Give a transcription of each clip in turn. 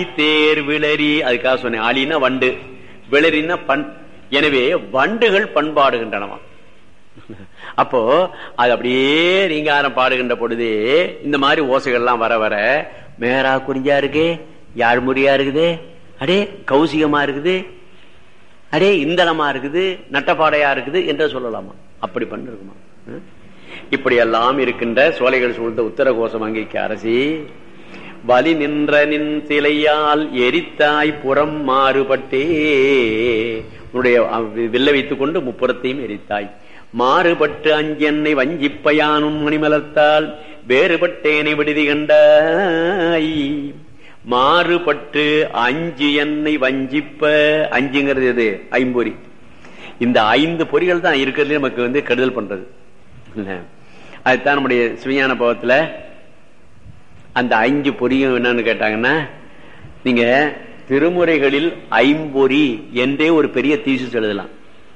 தேர் விளரி அதுக்காக சொன்னேன் ஆலினா வண்டு விளரினா பண் எனவே வண்டுகள் பண்பாடுகின்றனவா அப்போ அது அப்படியே ரீங்காரம் பாடுகின்ற பொழுதே இந்த மாதிரி ஓசைகள்லாம் வர வர மேரா குறிஞ்சா இருக்கு யாழ்முறியா இருக்குது அடே கௌசிகமா இருக்குது அடே இந்தளமா இருக்குது நட்டப்பாடையா இருக்குது என்று சொல்லலாமா அப்படி பண்ணிருக்குமா இப்படி எல்லாம் இருக்கின்ற சோலைகள் சூழ்ந்த உத்தர கோஷம் அங்கிக்கு அரசி வலி நின்ற நின் சிலையால் எரித்தாய் புறம் மாறுபட்டே உன்னுடைய வில்ல வைத்துக் கொண்டு முப்புறத்தையும் எரித்தாய் மாறுபட்டு அஞ்சென்னை வஞ்சிப்பயானும் மணிமலர்த்தால் வேறுபட்டேனை விடுதி கண்டாய் மாறுபட்டு அஞ்சு எண்ணெய் வஞ்சிப்ப அஞ்சுங்கிறது எது ஐம்பொறி இந்த ஐந்து பொறிகள் தான் இருக்கிறது நமக்கு வந்து கெடுதல் பண்றது அதுதான் நம்முடைய சிவஞான பவத்துல அந்த அஞ்சு பொறியும் என்னன்னு கேட்டாங்கன்னா நீங்க திருமுறைகளில் ஐம்பொறி என்றே ஒரு பெரிய தீசிஸ் எழுதலாம்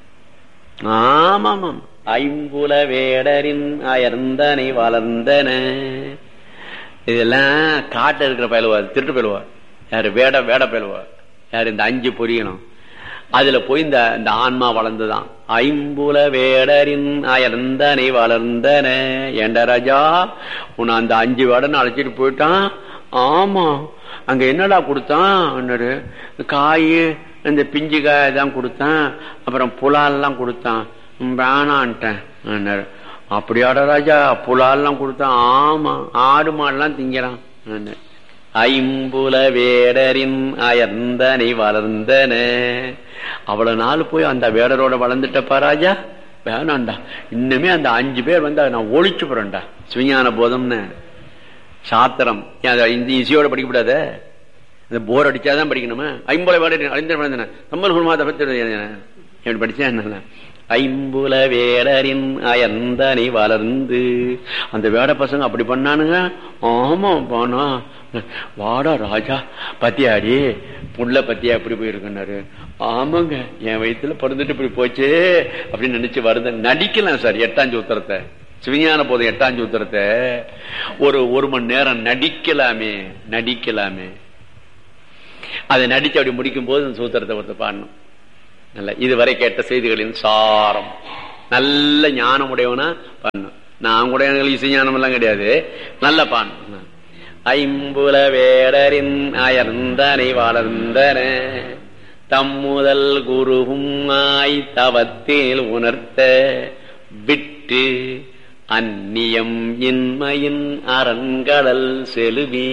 ஆமாம் ஐம்புல வேடரின் அயர்ந்தனை வளர்ந்தன இதெல்லாம் காட்ட இருக்கிற பயிலுவா திருட்டு பயிலுவா யாரு வேட வேட பயிலுவா யாரு இந்த அஞ்சு பொரியணும் அதுல போய் இந்த இந்த ஆன்மா வளர்ந்துதான் ஐம்புல வேடரின் அயர்ந்தனை வளர்ந்தன ஏண்ட ராஜா உன்னை அந்த அஞ்சு வேடன்னு அழைச்சிட்டு போயிட்டான் ஆமா அங்க என்னடா கொடுத்தான் காய் இந்த பிஞ்சு காய் தான் கொடுத்தான் அப்புறம் புலால்லாம் கொடுத்தான் வேணான்ட்டேன் அப்படியாட ராஜா புலால்லாம் கொடுத்தான் ஆமா ஆடு மாடெல்லாம் திங்கிறான் ஐம்புல வேடரின் அயர்ந்தனை வளர்ந்தன அவ்வளவு நாள் போய் அந்த வேடரோட வளர்ந்துட்டப்பா ராஜா வேணாண்டா இன்னுமே அந்த அஞ்சு பேர் வந்து நான் ஒழிச்சு போறேன்டா சிவஞான போதம்னு சாத்திரம் இந்த இசையோட படிக்கப்படாத இந்த போர் அடிச்சாதான் படிக்கணுமா ஐம்புல வேட அறிஞர் வளர்ந்தன தம்பல் குருமாத பத்தி படிச்சா என்ன ஐம்புல வேடரின் அயந்தனை வளர்ந்து அந்த வேட பசங்க அப்படி பண்ணானுங்க ஆமா போனா வாடா ராஜா பத்தியாடி புள்ள பத்தியா அப்படி போயிருக்கனாரு ஆமாங்க என் வயிற்றுல பிறந்துட்டு இப்படி போச்சு அப்படின்னு நினைச்சு வருது நடிக்கலாம் சார் எட்டாஞ்சு உத்தரத்தை சிவஞான போதும் எட்டாஞ்சு உத்தரத்தை ஒரு ஒரு மணி நேரம் நடிக்கலாமே நடிக்கலாமே அதை நடிச்சு அப்படி முடிக்கும் போது அந்த சூத்திரத்தை ஒருத்த பாடணும் நல்ல இதுவரை கேட்ட செய்திகளின் சாரம் நல்ல ஞானம் உடையவனா பண்ணும் நான் கூட எனக்கு இசை ஞானம் எல்லாம் கிடையாது நல்ல பாடணும் ஐம்புல வேடரின் அயர்ந்தனை வளர்ந்தன தம்முதல் குருவும் ஆய் தவத்தில் உணர்த்த விட்டு அந்நியம் இன்மையின் அரண்கடல் செலுவி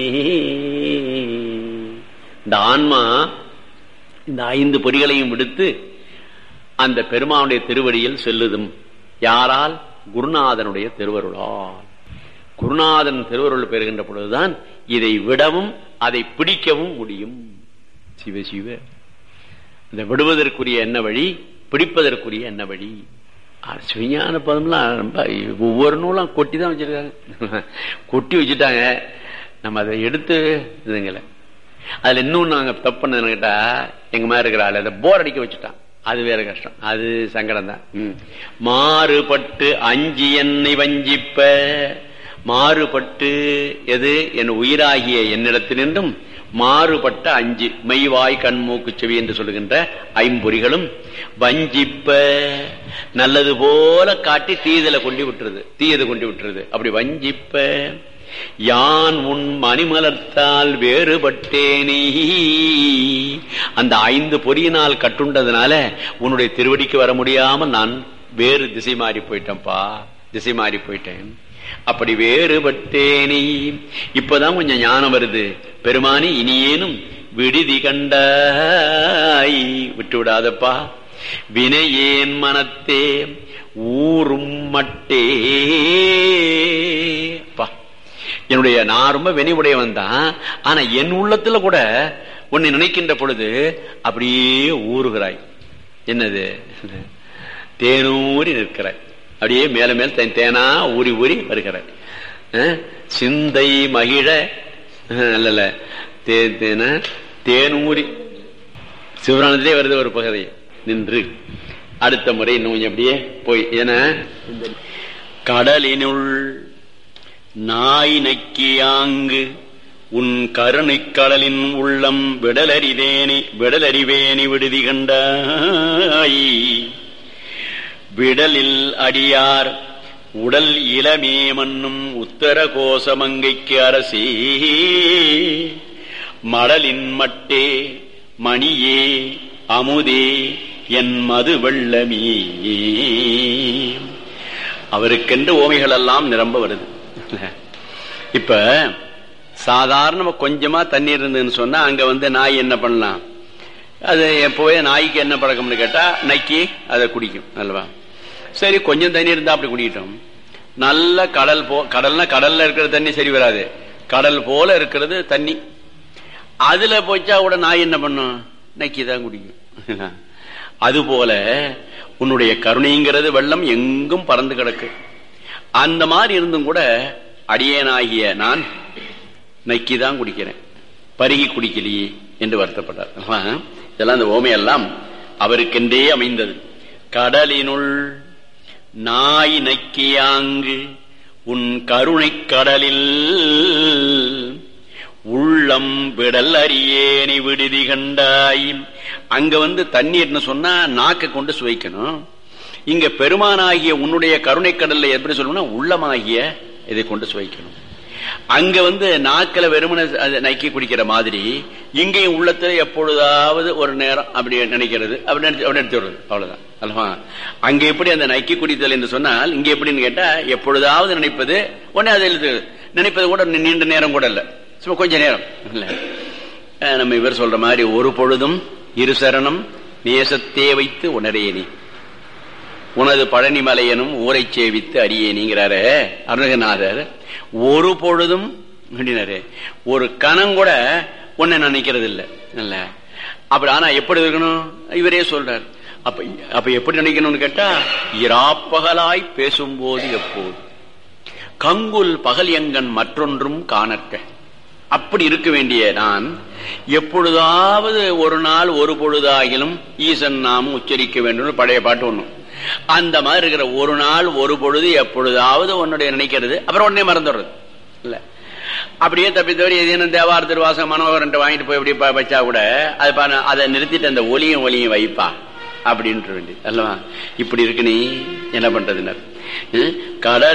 இந்த ஆன்மா இந்த ஐந்து பொறிகளையும் விடுத்து அந்த பெருமானுடைய திருவடியில் செல்லுதும் யாரால் குருநாதனுடைய திருவருளால் குருநாதன் திருவருள் பெறுகின்ற பொழுதுதான் இதை விடவும் அதை பிடிக்கவும் முடியும் சிவ சிவ இந்த விடுவதற்குரிய என்ன வழி பிடிப்பதற்குரிய என்ன வழி சிவஞான பதம்லாம் ரொம்ப ஒவ்வொரு நூலும் கொட்டி தான் வச்சிருக்காங்க கொட்டி வச்சுட்டாங்க நம்ம அதை எடுத்து இதுங்களை அதுல இன்னும் நாங்க தப்பு பண்ணது கேட்டா எங்க மாதிரி இருக்கிற ஆளு அதை போர் அடிக்க வச்சுட்டான் அது வேற கஷ்டம் அது சங்கடம் தான் மாறுபட்டு அஞ்சு என்னை வஞ்சிப்ப மாறுபட்டு எது என் உயிராகிய என்னிடத்தினின்றும் மாறுபட்ட அஞ்சு மெய்வாய் கண்மூக்கு செவி என்று சொல்லுகின்ற ஐம்பொறிகளும் வஞ்சிப்ப நல்லது போல காட்டி தீதலை கொண்டு விட்டுருது தீயதை கொண்டு விட்டுருது அப்படி வஞ்சிப்ப யான் உன் மணிமலர்த்தால் வேறுபட்டேனே அந்த ஐந்து பொறியினால் கட்டுண்டதுனால உன்னுடைய திருவடிக்கு வர முடியாமல் நான் வேறு திசை மாறி போயிட்டேன்ப்பா திசை மாறி போயிட்டேன் அப்படி வேறுபட்டேனே இப்பதான் கொஞ்சம் ஞானம் வருது பெருமானி இனியேனும் விடுதி கண்டாய் விட்டு விடாதப்பா வினையேன் மனத்தே ஊரும் மட்டே பா என்னுடைய நான் ரொம்ப வெனிவுடையவன் தான் ஆனா என் உள்ளத்துல கூட உன்னை நினைக்கின்ற பொழுது அப்படியே ஊறுகிறாய் என்னது தேனூறி நிற்கிறாய் அப்படியே மேல மேல் தன் தேனா ஊறி ஊறி வருகிறாய் சிந்தை மகிழ அல்ல தேன தேனூரி சிவரானத்திலே வருது ஒரு பகுதி நின்று அடுத்த முறை இன்னும் கொஞ்சம் அப்படியே போய் என கடலினுள் நாய் நக்கியாங்கு உன் கருணைக் கடலின் உள்ளம் விடலறிவேனி விடலறிவேனி விடுதி கண்டாய் விடலில் அடியார் உடல் இளமே மன்னும் உத்தர கோசமங்கைக்கு அரசே மடலின் மட்டே மணியே அமுதே என் மது வெள்ளமே அவருக்கென்று ஓமைகள் எல்லாம் நிரம்ப வருது இப்ப சாதாரண கொஞ்சமா தண்ணீர் இருந்ததுன்னு சொன்னா அங்க வந்து நாய் என்ன பண்ணலாம் அது எப்போவே நாய்க்கு என்ன பழக்கம்னு கேட்டா நக்கி அதை குடிக்கும் அல்லவா சரி கொஞ்சம் தண்ணி இருந்தா அப்படி குடிக்கிட்டோம் நல்ல கடல் போ கடல்னா கடல்ல இருக்கிற தண்ணி சரி வராது கடல் போல இருக்கிறது தண்ணி அதுல போச்சா கூட நாய் என்ன பண்ணும் நக்கி தான் குடிக்கும் அது போல உன்னுடைய கருணைங்கிறது வெள்ளம் எங்கும் பறந்து கிடக்கு அந்த மாதிரி இருந்தும் கூட அடியேனாகிய நான் நக்கி தான் குடிக்கிறேன் பருகி குடிக்கலையே என்று வருத்தப்பட்டார் இதெல்லாம் அந்த ஓமையெல்லாம் அவருக்கென்றே அமைந்தது கடலினுள் நாய் நக்கியாங்கு உன் கருணை கடலில் உள்ளம் விடல் அறியேனி விடுதி கண்டாய் அங்க வந்து தண்ணீர்னு சொன்னா நாக்க கொண்டு சுவைக்கணும் இங்க பெருமானாகிய உன்னுடைய கருணை கடல்ல எப்படி சொல்லணும்னா உள்ளமாகிய இதை கொண்டு சுவைக்கணும் அங்க வந்து நாக்கில வெறுமனை நக்கி குடிக்கிற மாதிரி இங்கேயும் உள்ளத்துல எப்பொழுதாவது ஒரு நேரம் அப்படி நினைக்கிறது அப்படி நினைச்சு அப்படி நினைச்சு விடுறது அவ்வளவுதான் அல்லவா அங்க எப்படி அந்த நக்கி குடித்தல் என்று சொன்னால் இங்க எப்படின்னு கேட்டா எப்பொழுதாவது நினைப்பது உடனே அதை எழுது நினைப்பது கூட நீண்ட நேரம் கூட இல்ல சும்மா கொஞ்ச நேரம் இல்ல நம்ம இவர் சொல்ற மாதிரி ஒரு பொழுதும் இரு சரணம் நேசத்தே வைத்து உணரேனி உனது பழனிமலையனும் ஊரை சேவித்து அறியேனிங்கிறாரு அருணகநாதர் ஒரு பொழுதும் அப்படின்னாரு ஒரு கணம் கூட உன்னை நினைக்கிறது இல்லை இல்ல அப்படி ஆனா எப்படி இருக்கணும் இவரே சொல்றார் அப்ப அப்ப எப்படி நினைக்கணும்னு கேட்டா இராப்பகலாய் பேசும்போது எப்போது கங்குல் பகல் எங்கன் மற்றொன்றும் காணற்க அப்படி இருக்க வேண்டிய நான் எப்பொழுதாவது ஒரு நாள் ஒரு பொழுதாகிலும் ஈசன் நாமும் உச்சரிக்க வேண்டும் பழைய பாட்டு ஒண்ணும் அந்த மாதிரி இருக்கிற ஒரு நாள் ஒரு பொழுது எப்பொழுதாவது உன்னுடைய நினைக்கிறது அப்புறம் உடனே மறந்துடுறது இல்ல அப்படியே தப்பி தவறி எதேனும் தேவார திருவாசம் மனோகரன் வாங்கிட்டு போய் இப்படி வச்சா கூட அது அதை நிறுத்திட்டு அந்த ஒலியும் ஒலியும் வைப்பா அப்படின்ட்டு வேண்டியது அல்லவா இப்படி இருக்கு நீ என்ன பண்றதுனர் கடல்